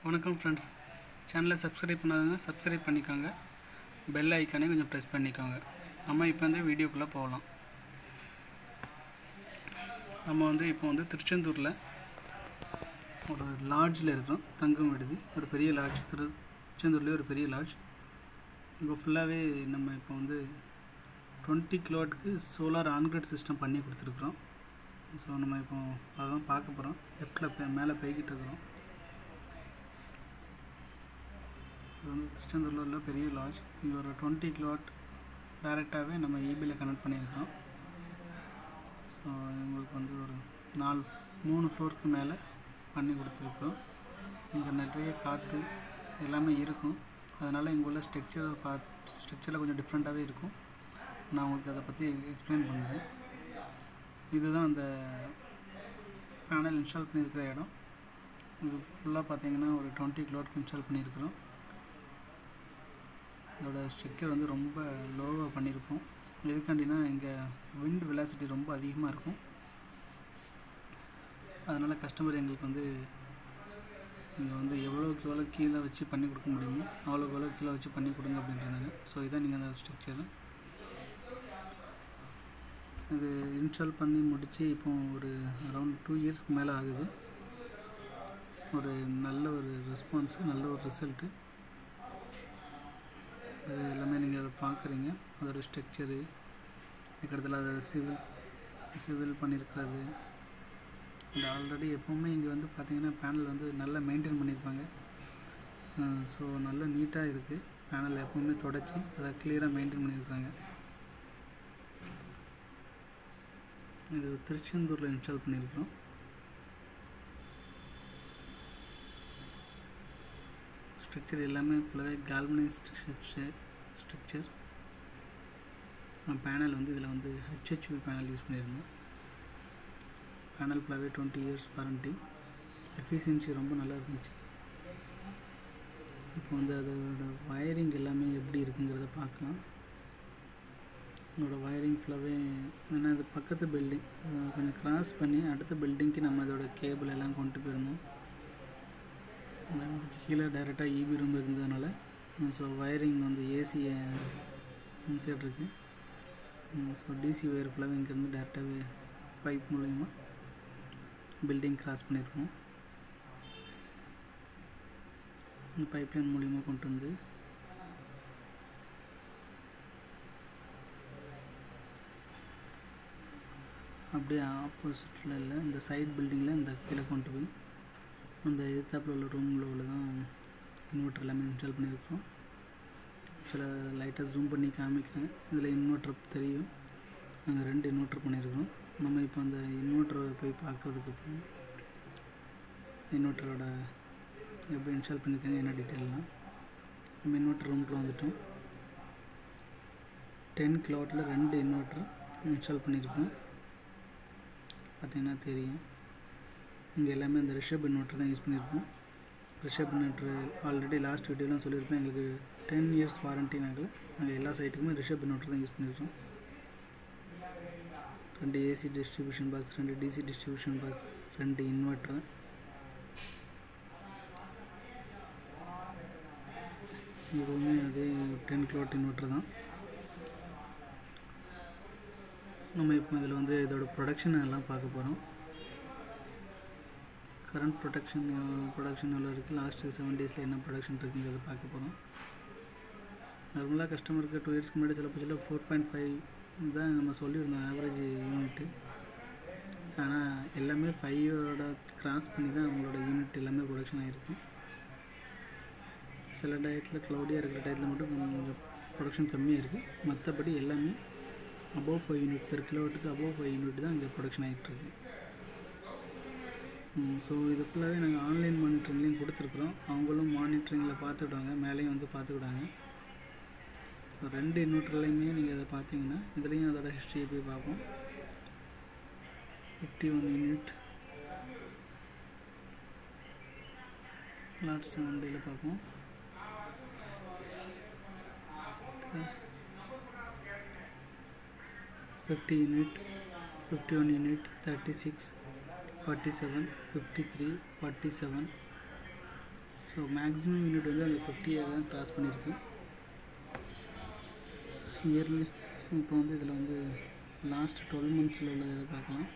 வணக்கம் ஃப்ரெண்ட்ஸ் சேனலை சப்ஸ்கிரைப் பண்ணாதவங்க சப்ஸ்கிரைப் பண்ணிக்கோங்க பெல் ஐக்கானே கொஞ்சம் ப்ரெஸ் பண்ணிக்கோங்க நம்ம இப்போ வந்து வீடியோக்குள்ளே போகலாம் நம்ம வந்து இப்போ வந்து திருச்செந்தூரில் ஒரு லாட்ஜில் இருக்கிறோம் தங்கும் விடுதி ஒரு பெரிய லாட்ஜ் திருச்செந்தூர்லேயே ஒரு பெரிய லாட்ஜ் இங்கே ஃபுல்லாகவே நம்ம இப்போ வந்து டுவெண்ட்டி கிலோவாட்டுக்கு சோலார் ஆன்கிரிட் சிஸ்டம் பண்ணி கொடுத்துருக்குறோம் ஸோ நம்ம இப்போ அதான் பார்க்க போகிறோம் லெஃப்ட்டில் மேலே போய்கிட்டு இருக்கிறோம் இது வந்து திருச்செந்தூரில் உள்ள பெரிய லாட்ஜ் இங்கே ஒரு டுவெண்ட்டி கிலோவாட் டைரெக்டாகவே நம்ம ஈபியில் கனெக்ட் பண்ணியிருக்கோம் ஸோ எங்களுக்கு வந்து ஒரு நாலு மூணு ஃப்ளோருக்கு மேலே பண்ணி கொடுத்துருக்கோம் இங்கே நிறைய காற்று எல்லாமே இருக்கும் அதனால் இங்கே உள்ள ஸ்ட்ரக்சரை பார்த்து ஸ்ட்ரக்சரில் கொஞ்சம் டிஃப்ரெண்ட்டாகவே இருக்கும் நான் உங்களுக்கு அதை பற்றி எக்ஸ்பிளைன் பண்ணுறேன் இதுதான் அந்த பேனல் இன்ஸ்டால் பண்ணியிருக்கிற இடம் இது ஃபுல்லாக பார்த்தீங்கன்னா ஒரு டுவெண்ட்டி கிலோட்க்கு இன்ஸ்டால் பண்ணியிருக்கிறோம் இதோட ஸ்ட்ரக்சர் வந்து ரொம்ப லோவாக பண்ணியிருக்கோம் எதுக்காண்டினா இங்கே விண்ட் வெலாசிட்டி ரொம்ப அதிகமாக இருக்கும் அதனால் கஸ்டமர் எங்களுக்கு வந்து இங்கே வந்து எவ்வளோக்கு எவ்வளோ கீழே வச்சு பண்ணி கொடுக்க முடியுமோ அவ்வளோக்கு எவ்வளோ கீழே வச்சு பண்ணி கொடுங்க அப்படின்றாங்க ஸோ இதான் நீங்கள் அந்த ஸ்ட்ரக்சர் இது இன்ஸ்டால் பண்ணி முடித்து இப்போ ஒரு அரௌண்ட் டூ இயர்ஸ்க்கு மேலே ஆகுது ஒரு நல்ல ஒரு ரெஸ்பான்ஸு நல்ல ஒரு ரிசல்ட்டு அது எல்லாமே நீங்கள் அதை பார்க்குறீங்க அதோட ஸ்ட்ரக்சரு இருக்கிறதுல அதை சிவில் சிவில் பண்ணியிருக்கிறது அண்ட் ஆல்ரெடி எப்போவுமே இங்கே வந்து பார்த்திங்கன்னா பேனல் வந்து நல்லா மெயின்டைன் பண்ணியிருப்பாங்க ஸோ நல்ல நீட்டாக இருக்குது பேனல் எப்போவுமே தொடச்சி அதை கிளியராக மெயின்டைன் பண்ணியிருக்காங்க இது திருச்செந்தூரில் இன்ஸ்டால் பண்ணியிருக்கிறோம் ஸ்ட்ரக்சர் எல்லாமே ஃபுல்லாகவே கால்வனைஸ்ட் ஸ்ட்ரக்சர் ஸ்ட்ரக்சர் பேனல் வந்து இதில் வந்து ஹெச்ஹெச்வி பேனல் யூஸ் பண்ணியிருந்தோம் பேனல் ஃபுல்லாகவே டுவெண்ட்டி இயர்ஸ் வாரண்ட்டி எஃபிஷியன்சி ரொம்ப நல்லா இருந்துச்சு இப்போ வந்து அதோட வயரிங் எல்லாமே எப்படி இருக்குங்கிறத பார்க்கலாம் என்னோடய வயரிங் ஃபுல்லாகவே ஏன்னா இது பக்கத்து பில்டிங் கொஞ்சம் கிராஸ் பண்ணி அடுத்த பில்டிங்க்கு நம்ம அதோட கேபிள் எல்லாம் கொண்டு போயிருந்தோம் அதுக்கு கீழே டைரெக்டாக இபி ரூம் இருந்ததுனால ஸோ வயரிங் வந்து ஏசி சைடு இருக்குது ஸோ டிசி ஒயர் ஃபுல்லாகவே இங்கேருந்து டேரெக்டாகவே பைப் மூலயமா பில்டிங் கிராஸ் பண்ணியிருக்கோம் இந்த பைப்லைன் மூலிமா கொண்டு வந்து அப்படியே ஆப்போசிட்டில் இல்லை இந்த சைட் பில்டிங்கில் இந்த கீழே கொண்டு போய் அந்த எதிர்த்தாப்பில் உள்ள ரூமில் உள்ள தான் இன்வெர்ட்டர் எல்லாமே இன்ஸ்டால் பண்ணியிருக்கோம் சில லைட்டாக ஜூம் பண்ணி காமிக்கிறேன் இதில் இன்வெர்ட்டர் தெரியும் அங்கே ரெண்டு இன்வெர்ட்டர் பண்ணியிருக்கோம் நம்ம இப்போ அந்த இன்வெர்ட்டரை போய் பார்க்குறதுக்கு அப்புறம் இன்வெர்ட்டரோட எப்படி இன்ஸ்டால் பண்ணியிருக்காங்க என்ன டீட்டெயிலாம் நம்ம இன்வெர்ட்டர் ரூமுக்குள்ள வந்துட்டோம் டென் கிலோவாட்டில் ரெண்டு இன்வெர்ட்டர் இன்ஸ்டால் பண்ணியிருக்கோம் பார்த்திங்கன்னா தெரியும் இங்கே எல்லாமே இந்த ரிஷப் இன்வெர்ட்டர் தான் யூஸ் பண்ணியிருப்போம் ரிஷப் இன்வெர்ட்ரு ஆல்ரெடி லாஸ்ட் வீடியோலாம் சொல்லியிருப்பேன் எங்களுக்கு டென் இயர்ஸ் வாரண்ட்டி நாங்கள் நாங்கள் எல்லா சைட்டுக்குமே ரிஷப் இன்வெர்ட்டர் தான் யூஸ் பண்ணியிருக்கோம் ரெண்டு ஏசி டிஸ்ட்ரிபியூஷன் பாக்ஸ் ரெண்டு டிசி டிஸ்ட்ரிபியூஷன் பாக்ஸ் ரெண்டு இன்வெர்ட்ரு இதுவுமே அதே டென் கிலோட் இன்வெர்ட்ரு தான் நம்ம இப்போ இதில் வந்து இதோட ப்ரொடக்ஷன் எல்லாம் பார்க்க போகிறோம் கரண்ட் ப்ரொடக்ஷன் ப்ரொடக்ஷன் எவ்வளோ இருக்குது லாஸ்ட்டு செவன் டேஸில் என்ன ப்ரொடக்ஷன் இருக்குங்கிறத பார்க்க போகிறோம் நார்மலாக கஸ்டமருக்கு டூ இயர்ஸ்க்கு முன்னாடி சில பட்சத்தில் ஃபோர் பாயிண்ட் ஃபைவ் தான் நம்ம சொல்லியிருந்தோம் ஆவரேஜ் யூனிட்டு ஆனால் எல்லாமே ஃபைவோட கிராஸ் பண்ணி தான் அவங்களோட யூனிட் எல்லாமே ப்ரொடக்ஷன் ஆகிருக்கு சில டயத்தில் க்ளவுடியாக இருக்கிற டயத்தில் மட்டும் கொஞ்சம் ப்ரொடக்ஷன் கம்மியாக இருக்குது மற்றபடி எல்லாமே அபோவ் ஃபைவ் யூனிட் பெர் கிலோவாட்டுக்கு அபோவ் ஃபைவ் யூனிட் தான் இங்கே ப்ரொடக்ஷன் ஆகிட்டுருக்கு ஸோ இது ஃபுல்லாகவே நாங்கள் ஆன்லைன் மானிட்டரிங்லேயும் கொடுத்துருக்குறோம் அவங்களும் மானிட்டரிங்கில் பார்த்துக்கிடுவாங்க மேலேயும் வந்து பார்த்துக்கிடுவாங்க ஸோ ரெண்டு இன்வெர்ட்டர்லையுமே நீங்கள் அதை பார்த்தீங்கன்னா இதுலேயும் அதோட ஹிஸ்ட்ரியை போய் பார்ப்போம் fifty one unit last seven டேயில் பார்ப்போம் fifty unit fifty one unit thirty six forty seven fifty three forty seven so so maximum unit வந்து அந்த ஃபிஃப்டியை தான் கிராஸ் பண்ணியிருக்கு இயர்லி இப்போ வந்து இதில் வந்து லாஸ்ட் டுவெல் மந்த்ஸில் உள்ளதை எதை பார்க்கலாம்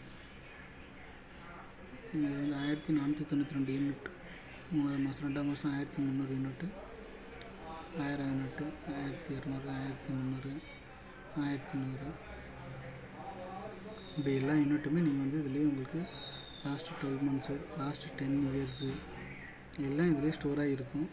இது வந்து ஆயிரத்தி நானூற்றி தொண்ணூற்றி ரெண்டு யூனிட் மூணாவது மாதம் ரெண்டாம் மாதம் ஆயிரத்தி முந்நூறு யூனிட்டு ஆயிரம் யூனிட்டு ஆயிரத்தி இரநூறு ஆயிரத்தி முந்நூறு ஆயிரத்தி நூறு இப்படி எல்லா யூனிட்டுமே நீங்கள் வந்து இதுலேயே உங்களுக்கு last twelve months last ten years எல்லாம் இதுலேயே ஸ்டோர் ஆகிருக்கும்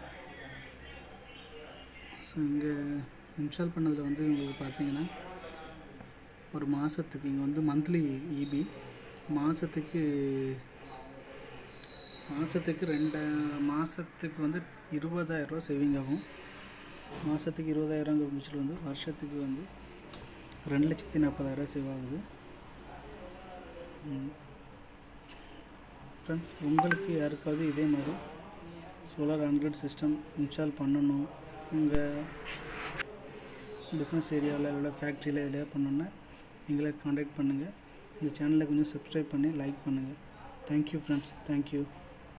ஸோ இங்கே இன்ஸ்டால் பண்ணதில் வந்து உங்களுக்கு பார்த்தீங்கன்னா ஒரு மாதத்துக்கு இங்கே வந்து மந்த்லி இபி மாதத்துக்கு மாதத்துக்கு ரெண்டு மாதத்துக்கு வந்து இருபதாயிரரூவா சேவிங் ஆகும் மாதத்துக்கு இருபதாயிரங்கிற பட்சத்தில் வந்து வருஷத்துக்கு வந்து ரெண்டு லட்சத்தி நாற்பதாயிரரூவா சேவ் ஆகுது ஃப்ரெண்ட்ஸ் உங்களுக்கு யாருக்காவது இதே மாதிரி சோலார் ஆண்ட்ராய்ட் சிஸ்டம் இன்ஸ்டால் பண்ணணும் உங்கள் பிஸ்னஸ் ஏரியாவில் இல்லை ஃபேக்ட்ரியில் எதுலையா பண்ணணுன்னா எங்களை காண்டாக்ட் பண்ணுங்கள் இந்த சேனலை கொஞ்சம் சப்ஸ்கிரைப் பண்ணி லைக் பண்ணுங்கள் தேங்க்யூ ஃப்ரெண்ட்ஸ் தேங்க்யூ